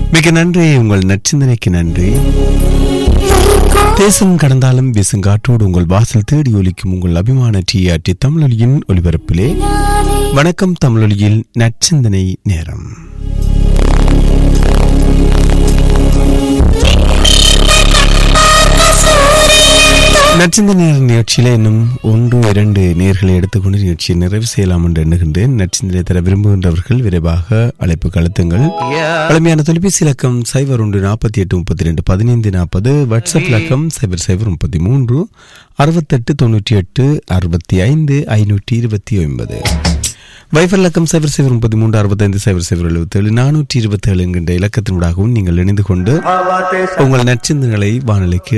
மிக நன்றி உங்கள் நற்சிந்தனைக்கு நன்றி தேசம் கடந்தாலும் வீசுங்காற்றோடு உங்கள் வாசல் தேடி ஒலிக்கும் உங்கள் அபிமான டிஆர்டி தமிழொலியின் ஒலிபரப்பிலே வணக்கம் தமிழொலியில் நற்சிந்தனை நேரம் நற்சிந்தனை நேர நிகழ்ச்சியில இன்னும் ஒன்று இரண்டு நேர்களை எடுத்துக்கொண்டு நிகழ்ச்சியை நிறைவு செய்யலாம் என்று எண்ணுகின்றேன் நற்சிந்தனை தர விரும்புகின்றவர்கள் விரைவாக அழைப்பு கழுத்துங்கள் பழமையான தொலைபேசி இலக்கம் சைபர் ஒன்று நாற்பத்தி எட்டு முப்பத்தி ரெண்டு பதினைந்து நாற்பது வாட்ஸ்அப் இலக்கம் சைபர் சைபர் முப்பத்தி மூன்று அறுபத்தெட்டு தொண்ணூற்றி எட்டு அறுபத்தி ஐந்து ஐநூற்றி இருபத்தி ஒன்பது வைஃபர் இலக்கம் சைபர் சைபர் முப்பத்தி மூன்று அறுபத்தைந்து சைபர் சைபர் எழுபத்தேழு நானூற்றி இருபத்தேழு என்கின்ற இலக்கத்தினூடாகவும் நீங்கள் இணைந்து கொண்டு உங்கள் நற்சிந்தனைகளை வானொலிக்கு